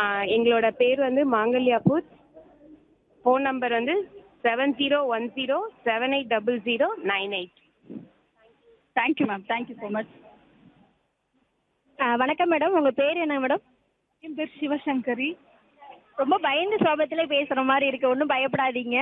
எங்களோட பேர் வந்து மாங்கல்யா ஃபுட்ஸ் ஃபோன் நம்பர் வந்து seven zero one zero seven eight double zero nine eight thank you ma'am thank you so much வணக்கம் madam உங்க பேர் என்ன மேடம் என் பேர் சிவசங்கரி ரொம்ப பயந்து சோபத்திலே பேசுற மாதிரி இருக்கு ஒன்றும் பயப்படாதீங்க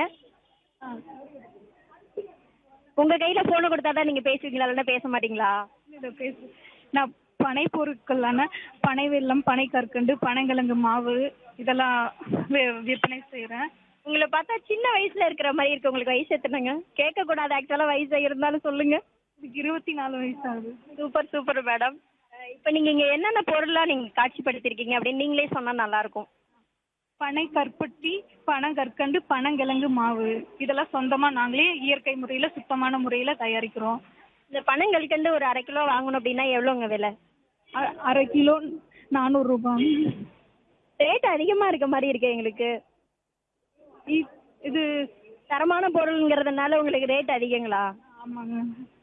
உங்க கையில போனை கொடுத்தா தான் நீங்க பேசுவீங்களா இல்லைன்னா பேச மாட்டீங்களா இதை பேசு நான் பனை பொருட்களான பனை வெல்லம் பனை கற்கண்டு பனைங்கிழங்கு மாவு இதெல்லாம் வி- விற்பனை செய்கிறேன் உங்களை பார்த்தா சின்ன வயசுல இருக்கிற மாதிரி இருக்கு உங்களுக்கு வயசு எத்தனைங்க கேட்க கூடாது ஆக்சுவலா வயசு இருந்தாலும் சொல்லுங்க இதுக்கு இருபத்தி நாலு வயசு ஆகுது சூப்பர் சூப்பர் மேடம் இப்போ நீங்க இங்க என்னென்ன பொருள்லாம் நீங்க காட்சிப்படுத்திருக்கீங்க அப்படின்னு நீங்களே சொன்னா நல்லா இருக்கும் பனை கற்பட்டி பனங்கற்கண்டு பனங்கிழங்கு மாவு இதெல்லாம் சொந்தமாக நாங்களே இயற்கை முறையில் சுத்தமான முறையில் தயாரிக்கிறோம் இந்த பனங்கற்கண்டு ஒரு அரை கிலோ வாங்கணும் அப்படின்னா எவ்வளோங்க விலை அ- அரை கிலோ நானூறுரூபா ரேட் அதிகமா இருக்க மாதிரி இருக்கு எங்களுக்கு இ- இது தரமான பொருளுங்கிறதுனால உங்களுக்கு ரேட் அதிகங்களா ஆமாங்க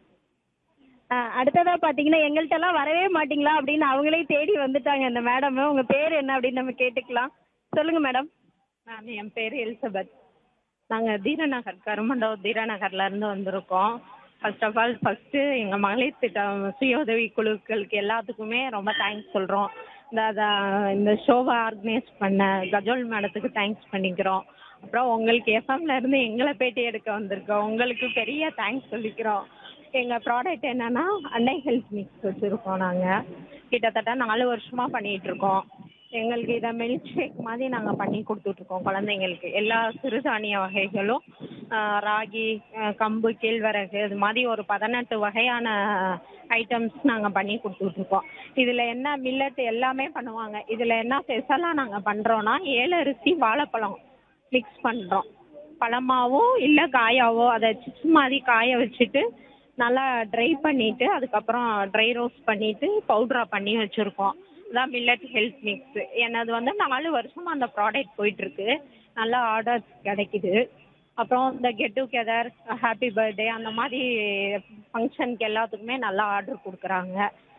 ஆ, அடுத்ததா பாத்தீங்கன்னா எங்கள்கிட்ட எல்லாம் வரவே மாட்டீங்களா அப்படின்னு அவங்களே தேடி வந்துட்டாங்க இந்த மேடம் உங்க பேர் என்ன அப்படின்னு நம்ம கேட்டுக்கலாம் சொல்லுங்க மேடம் நான் என் பேர் எலிசபெத் நாங்கள் தீரநகர் கருமண்டபம் தீரநகர்ல இருந்து வந்திருக்கோம் ஃபர்ஸ்ட் ஆஃப் ஆல் ஃபர்ஸ்ட்டு எங்கள் மகளிர் திட்டம் சுய உதவி குழுக்களுக்கு எல்லாத்துக்குமே ரொம்ப தேங்க்ஸ் சொல்கிறோம் இந்த அத- இந்த ஷோவை ஆர்கனைஸ் பண்ண கஜோல் மேடத்துக்கு தேங்க்ஸ் பண்ணிக்கிறோம் அப்புறம் உங்களுக்கு எஃப்எம்ல இருந்து எங்களை பேட்டி எடுக்க வந்திருக்கோம் உங்களுக்கு பெரிய தேங்க்ஸ் சொல்லிக்கிறோம் எங்கள் ப்ராடக்ட் என்னன்னா அன்னை ஹெல்த் மிக்ஸ் வச்சுருக்கோம் நாங்கள் கிட்டத்தட்ட நாலு வருஷமாக பண்ணிகிட்டு இருக்கோம் எங்களுக்கு இதை மில்க் ஷேக் மாதிரி நாங்கள் பண்ணி கொடுத்துட்ருக்கோம் குழந்தைங்களுக்கு எல்லா சிறுதானிய வகைகளும் ஆஹ் ராகி ஆஹ் கம்பு கேழ்வரகு இது மாதிரி ஒரு பதினெட்டு வகையான ஐட்டம்ஸ் நாங்கள் பண்ணி கொடுத்துட்ருக்கோம் இதில் என்ன மில்லட் எல்லாமே பண்ணுவாங்க இதில் என்ன ஸ்பெஷலாக நாங்கள் பண்ணுறோன்னா ஏலரிசி வாழைப்பழம் மிக்ஸ் பண்ணுறோம் பழமாவோ இல்லை காயாவோ அதை சிப்ஸ் மாதிரி காய வச்சுட்டு நல்லா ட்ரை பண்ணிட்டு அதுக்கப்புறம் ட்ரை ரோஸ்ட் பண்ணிட்டு பவுடரா பண்ணி வச்சிருக்கோம் அதான் மில்லட் ஹெல்த் மிக்ஸ் என்னது வந்து நாலு வருஷமா அந்த ப்ராடக்ட் போயிட்டு இருக்கு நல்ல ஆர்டர்ஸ் கிடைக்குது அப்புறம் இந்த கெட் டுகெதர் ஹாப்பி பர்த்டே அந்த மாதிரி ஃபங்க்ஷனுக்கு எல்லாத்துக்குமே நல்லா ஆர்டர் கொடுக்குறாங்க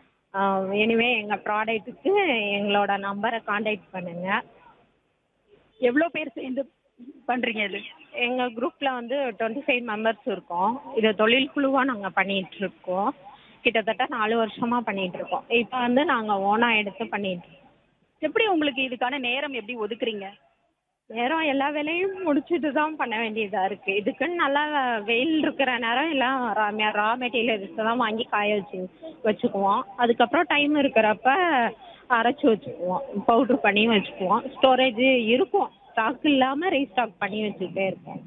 எனிவே எங்கள் ப்ராடக்ட்டுக்கு எங்களோட நம்பரை காண்டாக்ட் பண்ணுங்கள் எவ்வளோ பேர் சேர்ந்து பண்ணுறீங்க இது எங்கள் குரூப்பில் வந்து டுவெண்ட்டி ஃபைவ் மெம்பர்ஸ் இருக்கோம் இது தொழில் குழுவாக நாங்கள் பண்ணிட்டு இருக்கோம் கிட்டத்தட்ட நாலு வருஷமாக பண்ணிட்டு இருக்கோம் இப்போ வந்து நாங்கள் ஓனாக எடுத்து பண்ணிட்டு இருக்கோம் எப்படி உங்களுக்கு இதுக்கான நேரம் எப்படி ஒதுக்குறீங்க நேரம் எல்லா வேலையும் முடிச்சுட்டு தான் பண்ண வேண்டியதாக இருக்குது இதுக்குன்னு நல்லா வெயில் இருக்கிற நேரம் எல்லாம் ரா ரா மெட்டீரியல்ஸ் தான் வாங்கி காய வச்சு வச்சுக்குவோம் அதுக்கப்புறம் டைம் இருக்கிறப்ப அரைச்சி வச்சுக்குவோம் பவுட்ரு பண்ணி வச்சுக்குவோம் ஸ்டோரேஜ் இருக்கும் ஸ்டாக் இல்லாமல் ரீஸ்டாக் பண்ணி வச்சுக்கிட்டே இருப்போம்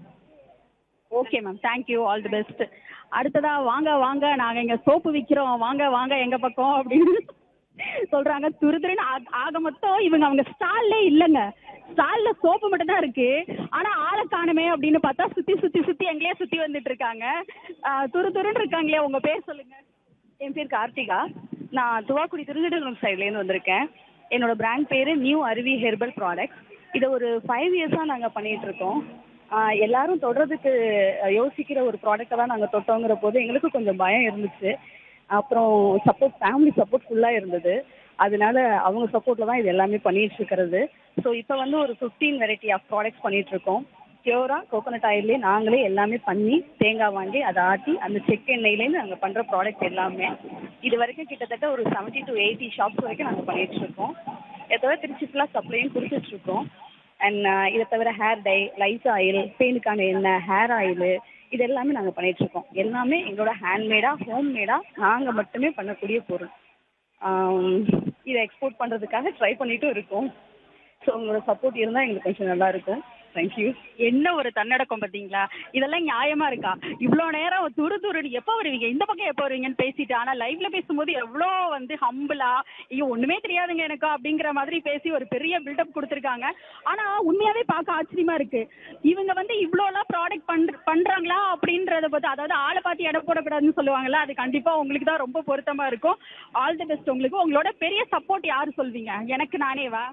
okay ma'am thank you all the best அடுத்ததா வாங்க வாங்க நாங்க இங்க சோப்பு விக்கிறோம் வாங்க வாங்க எங்க பக்கம் அப்படின்னு சொல்றாங்க துருதுருன்னு ஆக- ஆக மொத்தம் இவங்க அவங்க ஸ்டால்லே இல்லைங்க ஸ்டால்ல சோப்பு மட்டும் தான் இருக்கு ஆனா ஆளை காணுமே அப்படின்னு பார்த்தா சுத்தி சுத்தி சுத்தி எங்கேயே சுத்தி வந்துட்டு இருக்காங்க ஆஹ் துரு துருன்னு இருக்காங்களே உங்க பேர் சொல்லுங்க என் பேர் கார்த்திகா நான் துவாக்குடி திருநெல்வேலி சைட்லேருந்து வந்திருக்கேன் என்னோட பிராண்ட் பேர் நியூ அருவி ஹெர்பல் ப்ராடக்ட்ஸ் இதை ஒரு ஃபைவ் இயர்ஸாக நாங்கள் பண்ணிட்டு இருக்கோம் ஆஹ் எல்லாரும் தொடுறதுக்கு யோசிக்கிற ஒரு ப்ராடக்ட்டை தான் நாங்கள் தொட்டோங்கிற போது எங்களுக்கு கொஞ்சம் பயம் இருந்துச்சு அப்புறம் சப்போர்ட் ஃபேமிலி சப்போர்ட் ஃபுல்லாக இருந்தது அதனால அவங்க சப்போர்ட்டில் தான் இது எல்லாமே பண்ணிட்டு இருக்கிறது ஸோ இப்போ வந்து ஒரு ஃபிஃப்டீன் வெரைட்டி ஆஃப் ப்ராடக்ட்ஸ் பண்ணிட்டு இருக்கோம் பியூராக கோகோனட் ஆயிலே நாங்களே எல்லாமே பண்ணி தேங்காய் வாங்கி அதை ஆட்டி அந்த செக் எண்ணெயிலேருந்து நாங்கள் பண்ணுற ப்ராடக்ட் எல்லாமே இது வரைக்கும் கிட்டத்தட்ட ஒரு செவன்ட்டி டு எயிட்டி ஷாப்ஸ் வரைக்கும் நாங்கள் பண்ணிட்டு இருக்கோம் இதை தவிர திருச்சி ஃபுல்லாக சப்ளையும் கொடுத்துட்டு இருக்கோம் அண்ட் இதை தவிர ஹேர் டை லைஸ் ஆயில் பெயினுக்கான எண்ணெய் ஹேர் ஆயில் இது எல்லாமே நாங்கள் பண்ணிட்டு இருக்கோம் எல்லாமே எங்களோட ஹேண்ட்மேடாக ஹோம்மேடாக நாங்கள் மட்டுமே பண்ணக்கூடிய பொருள் ஆம், இதை எக்ஸ்போர்ட் பண்ணுறதுக்காக ட்ரை பண்ணிட்டும் இருக்கோம் ஸோ உங்களோட சப்போர்ட் இருந்தால் எங்களுக்கு கொஞ்சம் நல்லா இருக்கும் தேங்க்யூ என்ன ஒரு தன்னடக்கம் பார்த்தீங்களா இதெல்லாம் நியாயமா இருக்கா இவ்வளோ நேரம் துரு துருன்னு எப்போ வருவீங்க இந்த பக்கம் எப்போ வருவீங்கன்னு பேசிட்டு ஆனால் லைவ்ல பேசும்போது எவ்வளோ வந்து ஹம்பிளா ஐயோ ஒண்ணுமே தெரியாதுங்க எனக்கு அப்படிங்கிற மாதிரி பேசி ஒரு பெரிய பில்டப் கொடுத்துருக்காங்க ஆனா உண்மையாவே பார்க்க ஆச்சரியமா இருக்கு இவங்க வந்து இவ்வளோலாம் ப்ராடக்ட் பண்ற பண்றாங்களா அப்படின்றத பார்த்து அதாவது ஆளை பார்த்து எடை போடக்கூடாதுன்னு சொல்லுவாங்கல்ல அது கண்டிப்பா உங்களுக்கு தான் ரொம்ப பொருத்தமா இருக்கும் ஆல் தி பெஸ்ட் உங்களுக்கு உங்களோட பெரிய சப்போர்ட் யாரு சொல்வீங்க எனக்கு நானேவா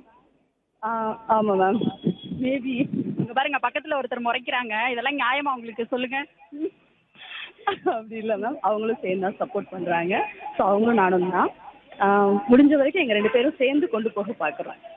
ஆமாம் மேம் மேபி இங்க பாருங்க பக்கத்துல ஒருத்தர் முறைக்கிறாங்க இதெல்லாம் நியாயமா உங்களுக்கு சொல்லுங்க அப்படி இல்லை மேம் அவங்களும் சேர்ந்து தான் சப்போர்ட் பண்ணுறாங்க ஸோ அவங்களும் நானும் தான் ஆஹ் முடிஞ்ச வரைக்கும் எங்கள் ரெண்டு பேரும் சேர்ந்து கொண்டு போக பார்க்குறோம்